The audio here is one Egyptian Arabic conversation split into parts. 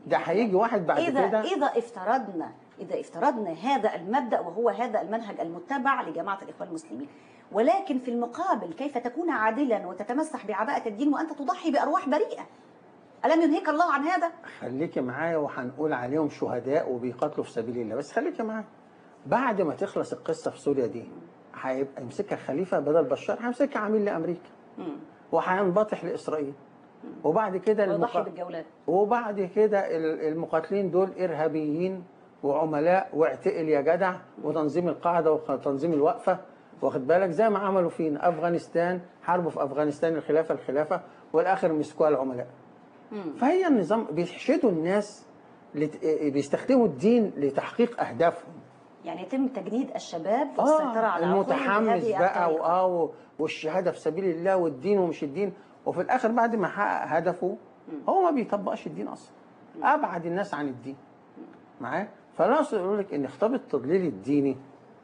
ده هيجي واحد بعد إذا كده إذا افترضنا إذا افترضنا هذا المبدأ وهو هذا المنهج المتبع لجماعة الإخوان المسلمين ولكن في المقابل كيف تكون عادلا وتتمسح بعباءة الدين وأنت تضحي بأرواح بريئة ألم ينهيك الله عن هذا؟ خليكي معايا وهنقول عليهم شهداء وبيقاتلوا في سبيل الله بس خليكي معايا بعد ما تخلص القصه في سوريا دي هيبقى يمسكها خليفه بدل بشار هيمسكها عميل لامريكا مم. وهينبطح لاسرائيل وبعد كده ويضحي المقا... بالجولات وبعد كده ال- المقاتلين دول ارهابيين وعملاء واعتقل يا جدع وتنظيم القاعده وتنظيم الوقفه واخد بالك زي ما عملوا فينا افغانستان حاربوا في افغانستان الخلافه الخلافه والاخر مسكوها العملاء مم. فهي النظام بيحشدوا الناس لت... بيستخدموا الدين لتحقيق اهدافهم يعني يتم تجنيد الشباب والسيطرة على عقولهم المتحمس بهذه بقى الطريقة. واه و- والشهاده في سبيل الله والدين ومش الدين وفي الاخر بعد ما حقق هدفه هو ما بيطبقش الدين اصلا ابعد الناس عن الدين معاه فانا اقصد اقول لك ان خطاب التضليل الديني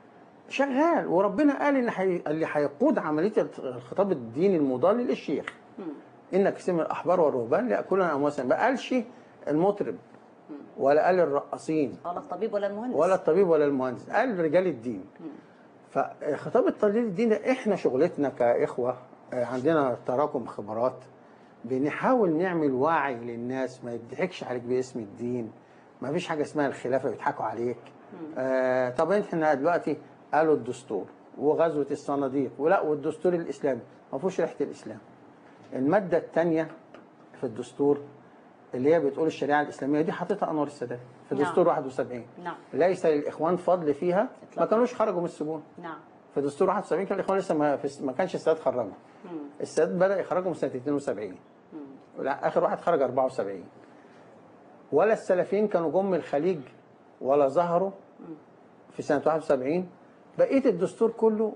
شغال وربنا قال ان حي... اللي هيقود عمليه الخطاب الديني المضلل الشيخ مم. ان كثير من الاحبار والرهبان ياكلون اموالهم ما قالش المطرب ولا قال الرقاصين ولا الطبيب ولا المهندس ولا الطبيب ولا المهندس قال رجال الدين مم. فخطاب التضليل الديني احنا شغلتنا كاخوه آه، عندنا تراكم خبرات بنحاول نعمل وعي للناس ما يضحكش عليك باسم الدين ما فيش حاجه اسمها الخلافه يضحكوا عليك آه طب احنا دلوقتي قالوا الدستور وغزوه الصناديق ولا والدستور الاسلامي ما فيهوش ريحه الاسلام الماده الثانيه في الدستور اللي هي بتقول الشريعه الاسلاميه دي حاططها انور السادات في نعم. دستور 71 نعم ليس للاخوان فضل فيها ما إطلاقاً. كانوش خرجوا من السجون نعم في دستور 71 كان الاخوان لسه ما, في ما كانش السادات خرجهم مم. السادات بدا يخرجهم سنه 72 مم. ولا اخر واحد خرج 74 ولا السلفيين كانوا جم من الخليج ولا ظهروا في سنه 71 بقيه الدستور كله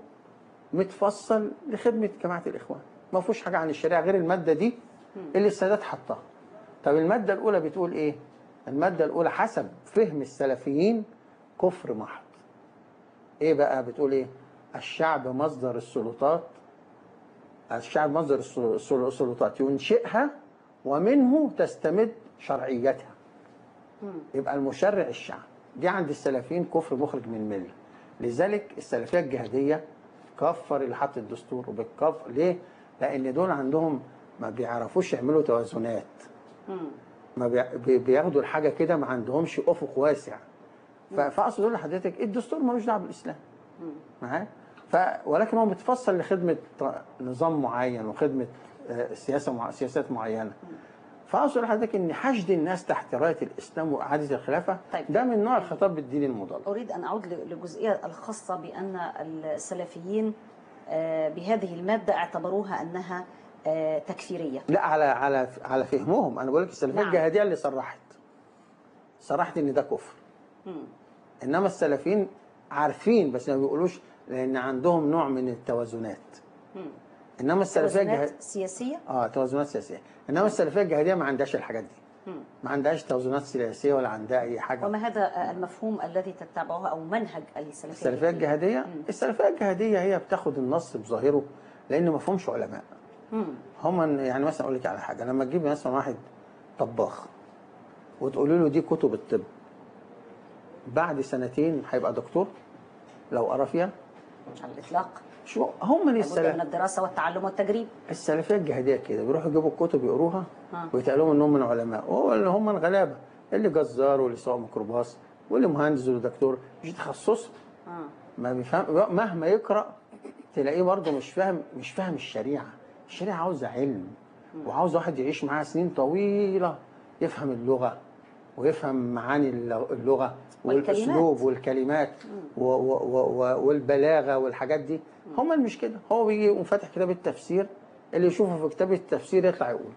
متفصل لخدمه جماعه الاخوان ما فيهوش حاجه عن الشريعه غير الماده دي اللي السادات حطها طب الماده الاولى بتقول ايه الماده الاولى حسب فهم السلفيين كفر محض ايه بقى بتقول ايه الشعب مصدر السلطات الشعب مصدر السل- السل- السلطات ينشئها ومنه تستمد شرعيتها مم. يبقى المشرع الشعب دي عند السلفيين كفر مخرج من المله لذلك السلفيه الجهاديه كفر اللي حط الدستور وبتكفر ليه؟ لان دول عندهم ما بيعرفوش يعملوا توازنات مم. ما بي- بي- بياخدوا الحاجه كده ما عندهمش افق واسع ف- فاقصد اقول لحضرتك الدستور ملوش دعوه بالاسلام مم. معايا ف ولكن هو متفصل لخدمه ط- نظام معين وخدمه آه، سياسه مع... سياسات معينه فاقصد لحضرتك ان حشد الناس تحت رايه الاسلام واعاده الخلافه طيب. ده من نوع الخطاب الديني المضل أريد أن أعود للجزئية الخاصة بأن السلفيين آه، بهذه المادة اعتبروها أنها آه، تكفيرية لا على على على فهمهم انا بقول لك السلفيه نعم. الجهاديه اللي صرحت صرحت ان ده كفر مم. انما السلفيين عارفين بس ما بيقولوش لان عندهم نوع من التوازنات مم. انما السلفيه الجهاديه توازنات سياسية اه توازنات سياسيه انما السلفيه الجهاديه ما عندهاش الحاجات دي مم. ما عندهاش توازنات سياسيه ولا عندها اي حاجه وما هذا آه، المفهوم الذي تتبعه أو منهج السلفية السلفيه الجهاديه مم. السلفيه الجهاديه هي بتاخد النص بظاهره لان ما فيهمش علماء مم. هم يعني مثلا اقول لك على حاجه لما تجيب مثلا واحد طباخ وتقولي له دي كتب الطب بعد سنتين هيبقى دكتور لو قرا فيها على الإطلاق شو هم من لابد من السلف الدراسة والتعلم والتجريب السلفيه الجهاديه كده بيروحوا يجيبوا الكتب يقروها ها. ويتقال لهم انهم من علماء وهو اللي هم الغلابه اللي جزار واللي سواق ميكروباص واللي مهندس واللي دكتور مش تخصصه آه. ما بيفهم مهما يقرا تلاقيه برضه مش فاهم مش فاهم الشريعه الشريعه عاوزه علم وعاوز واحد يعيش معاها سنين طويله يفهم اللغه ويفهم معاني الل- اللغه والكلمات. والاسلوب والكلمات و و و و والبلاغه والحاجات دي هم اللي مش كده هو بيجي يقوم فاتح كتاب التفسير اللي يشوفه في كتاب التفسير يطلع يقول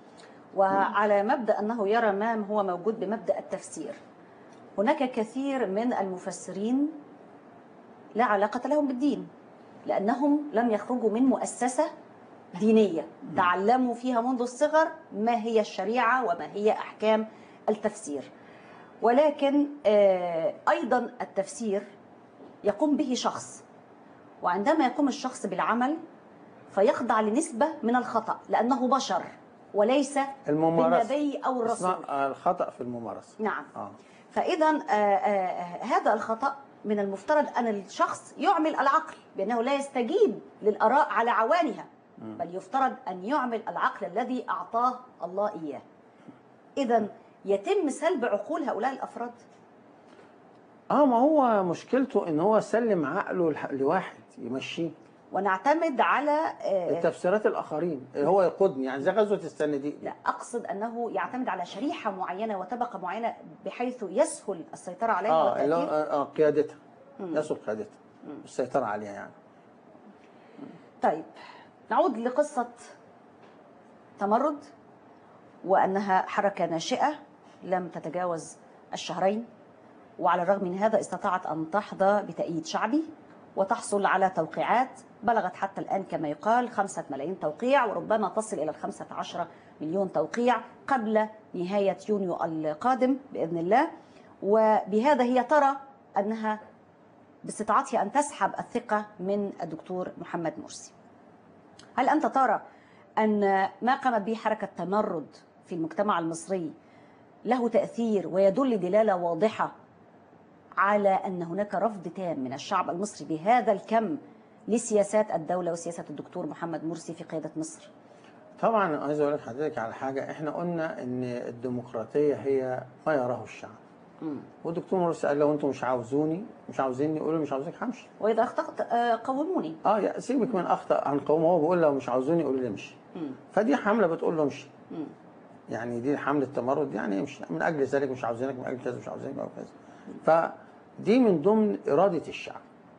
وعلى مبدأ أنه يرى ما هو موجود بمبدأ التفسير هناك كثير من المفسرين لا علاقة لهم بالدين لأنهم لم يخرجوا من مؤسسة دينية تعلموا فيها منذ الصغر ما هي الشريعة وما هي أحكام التفسير ولكن آه، أيضا التفسير يقوم به شخص وعندما يقوم الشخص بالعمل فيخضع لنسبة من الخطأ لأنه بشر وليس الممارسه بالنبي او الرسول اسمها الخطا في الممارسه نعم اه فاذا آه، آه، هذا الخطا من المفترض ان الشخص يعمل العقل بانه لا يستجيب للاراء على عوانها بل يفترض ان يعمل العقل الذي اعطاه الله اياه اذا يتم سلب عقول هؤلاء الافراد اه ما هو مشكلته ان هو سلم عقله لح- لواحد يمشيه ونعتمد على آه، التفسيرات الاخرين هو يقودني يعني زي غزوه الصناديق دي لا اقصد انه يعتمد على شريحه معينه وطبقه معينه بحيث يسهل السيطره عليها اه اللي هو والتاثير آه آه، قيادتها مم. يسهل قيادتها السيطره عليها يعني طيب نعود لقصة تمرد وأنها حركة ناشئة لم تتجاوز الشهرين وعلى الرغم من هذا استطاعت أن تحظى بتأييد شعبي وتحصل على توقيعات بلغت حتى الآن كما يقال خمسة ملايين توقيع وربما تصل إلى الخمسة عشر مليون توقيع قبل نهاية يونيو القادم بإذن الله وبهذا هي ترى أنها باستطاعتها أن تسحب الثقة من الدكتور محمد مرسي هل أنت ترى أن ما قامت به حركة تمرد في المجتمع المصري له تأثير ويدل دلالة واضحة على أن هناك رفض تام من الشعب المصري بهذا الكم لسياسات الدولة وسياسة الدكتور محمد مرسي في قيادة مصر طبعا عايز اقول لحضرتك على حاجه احنا قلنا ان الديمقراطيه هي ما يراه الشعب مم. والدكتور مرسي قال لو انتم مش عاوزوني مش عاوزيني قولوا مش عاوزينك همشي وإذا أخطأت آه، قوموني اه يا سيبك من اخطا عن قوم هو بيقول لو مش عاوزوني قولوا لي امشي مم. فدي حمله بتقول له امشي مم. يعني دي حمله تمرد يعني امشي من اجل ذلك مش عاوزينك من اجل كذا مش عاوزينك او كذا فدي من ضمن اراده الشعب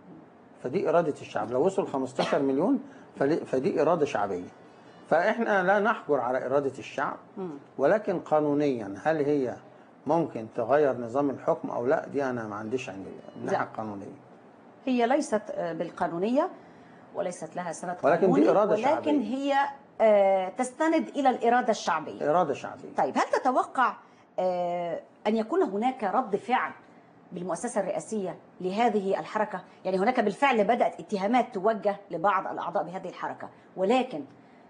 فدي اراده الشعب لو وصل 15 مليون فدي- فدي اراده شعبيه فاحنا لا نحجر على اراده الشعب مم. ولكن قانونيا هل هي ممكن تغير نظام الحكم او لا دي انا ما عنديش عندي من الناحيه لا. القانونيه هي ليست آه، بالقانونية وليست لها سند ولكن دي قانوني إرادة ولكن شعبية. هي آه، تستند إلى الإرادة الشعبية اراده شعبيه طيب هل تتوقع آه، أن يكون هناك رد فعل بالمؤسسة الرئاسية لهذه الحركة يعني هناك بالفعل بدأت اتهامات توجه لبعض الأعضاء بهذه الحركة ولكن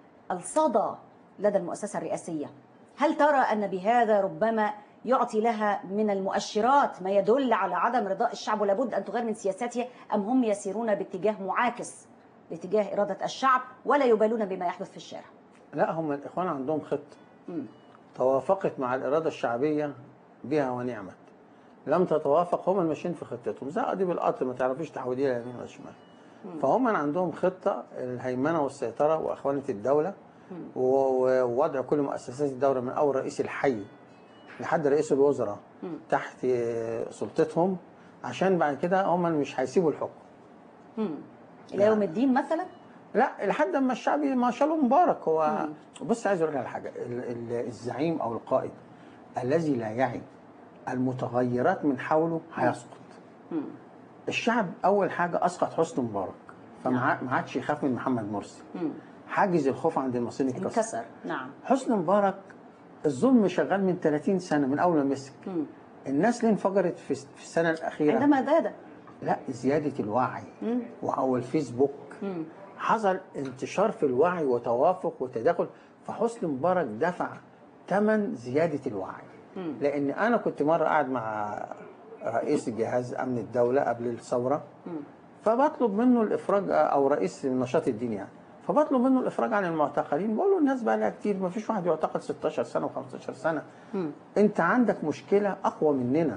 الصدى لدى المؤسسة الرئاسية هل ترى أن بهذا ربما يعطي لها من المؤشرات ما يدل على عدم رضاء الشعب ولابد أن تغير من سياساتها أم هم يسيرون باتجاه معاكس لاتجاه إرادة الشعب ولا يبالون بما يحدث في الشارع لا هم الاخوان عندهم خطه مم. توافقت مع الاراده الشعبيه بها ونعمت لم تتوافق هم ماشيين في خطتهم زي قضيب القطر ما تعرفيش تحوديها يمين ولا شمال فهم عندهم خطه الهيمنه والسيطره واخوانه الدوله و- ووضع كل مؤسسات الدوله من اول رئيس الحي لحد رئيس الوزراء تحت سلطتهم عشان بعد كده هم مش هيسيبوا الحكم مم. إلى يوم الدين مثلا لا لحد ما الشعب ما شاء الله مبارك هو بص عايز اقول لك على حاجه ال- ال- الزعيم او القائد الذي لا يعي المتغيرات من حوله هيسقط مم. الشعب اول حاجه اسقط حسني مبارك فما ما عادش يخاف من محمد مرسي مم. حاجز الخوف عند المصريين اتكسر انكسر نعم حسني مبارك الظلم شغال من 30 سنه من اول ما مسك مم. الناس ليه انفجرت في في السنه الاخيره عندما زاد لا زياده الوعي مم. او الفيسبوك مم. حصل انتشار في الوعي وتوافق وتداخل فحسني مبارك دفع ثمن زياده الوعي مم. لان انا كنت مره قاعد مع رئيس جهاز امن الدوله قبل الثوره مم. فبطلب منه الافراج او رئيس النشاط الديني يعني فبطلب منه الافراج عن المعتقلين بقول له الناس بقى لها كتير ما فيش واحد يعتقل 16 سنه و15 سنه مم. انت عندك مشكله اقوى مننا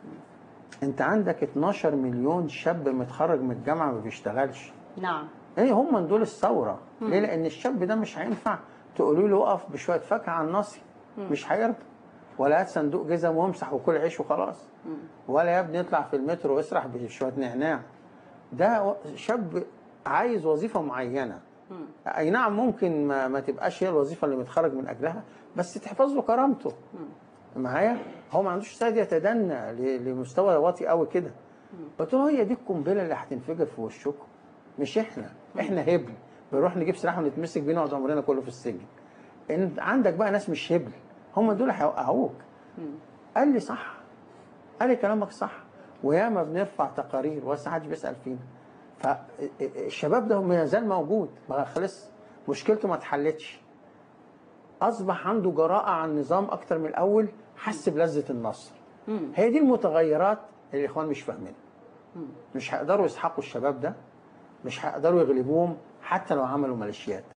انت عندك 12 مليون شاب متخرج من الجامعه ما بيشتغلش نعم ايه هم دول الثوره ليه لان الشاب ده مش هينفع تقولوا له اقف بشويه فاكهه على الناصي مش هيرضى ولا هات صندوق جزم وامسح وكل عيش وخلاص ولا يا ابني اطلع في المترو واسرح بشويه نعناع ده و- شاب عايز وظيفه معينه مم. اي نعم ممكن ما, ما تبقاش هي الوظيفه اللي متخرج من اجلها بس تحفظ له كرامته معايا هو ما عندوش استعداد يتدنى ل- لمستوى واطي قوي كده قلت له هي دي القنبله اللي هتنفجر في وشكم مش احنا احنا هبل بنروح نجيب سلاح ونتمسك بيه نقعد عمرنا كله في السجن انت عندك بقى ناس مش هبل هم دول هيوقعوك قال لي صح قال لي كلامك صح وياما بنرفع تقارير بس محدش بيسال فينا فالشباب ده ما زال موجود ما خلص مشكلته ما اتحلتش اصبح عنده جراءه على النظام اكتر من الاول حس بلذه النصر مم. هي دي المتغيرات اللي الاخوان مش فاهمينها مش هيقدروا يسحقوا الشباب ده مش هيقدروا يغلبوهم حتى لو عملوا ميليشيات